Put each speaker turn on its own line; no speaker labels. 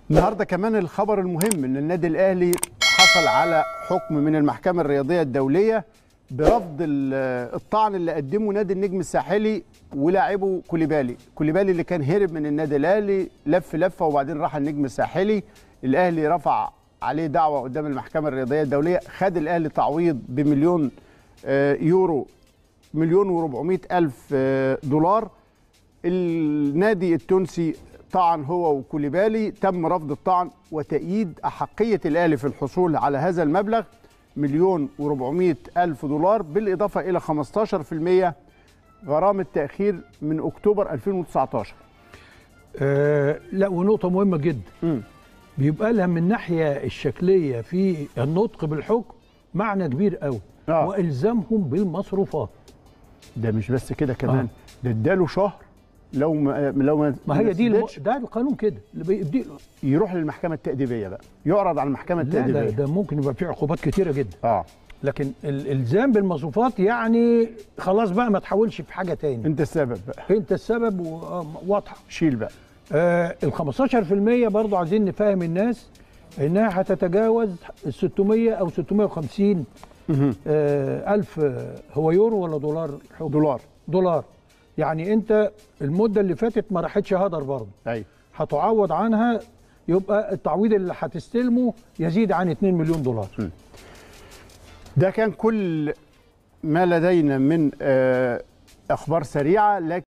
النهارده كمان الخبر المهم ان النادي الاهلي حصل على حكم من المحكمه الرياضيه الدوليه برفض ال- الطعن اللي قدمه نادي النجم الساحلي ولاعبه كوليبالي كوليبالي اللي كان هرب من النادي الاهلي لف لفه وبعدين راح النجم الساحلي الاهلي رفع عليه دعوه قدام المحكمه الرياضيه الدوليه خد الاهلي تعويض بمليون آه، يورو مليون و400 الف آه، دولار النادي التونسي طعن هو وكوليبالي تم رفض الطعن وتأييد أحقية الأهلي في الحصول على هذا المبلغ مليون و400 ألف دولار بالإضافة إلى 15% غرامة تأخير من أكتوبر 2019
آه لا ونقطة مهمة جدا
مم.
بيبقى لها من الناحية الشكلية في النطق بالحكم معنى كبير قوي
آه.
والزامهم بالمصروفات
ده مش بس كده كمان ده اداله شهر لو ما لو ما
ما هي دي الم...
سددش
ده القانون كده اللي بيدي
يروح للمحكمة التأديبية بقى يعرض على المحكمة
لا ده,
التأديبية
ده ممكن يبقى فيه عقوبات كتيرة جدا
اه
لكن الالزام بالمصروفات يعني خلاص بقى ما تحاولش في حاجة تاني
انت السبب بقى
انت السبب و- واضحة
شيل بقى
آه ال 15% برضو عايزين نفهم الناس انها هتتجاوز ال 600 او 650 آه الف آه، هو يورو ولا دولار حب؟
دولار
دولار يعني انت المده اللي فاتت ما راحتش هدر برضه
ايوه
هتعوض عنها يبقى التعويض اللي هتستلمه يزيد عن 2 مليون دولار
ده كان كل ما لدينا من آه، اخبار سريعه لكن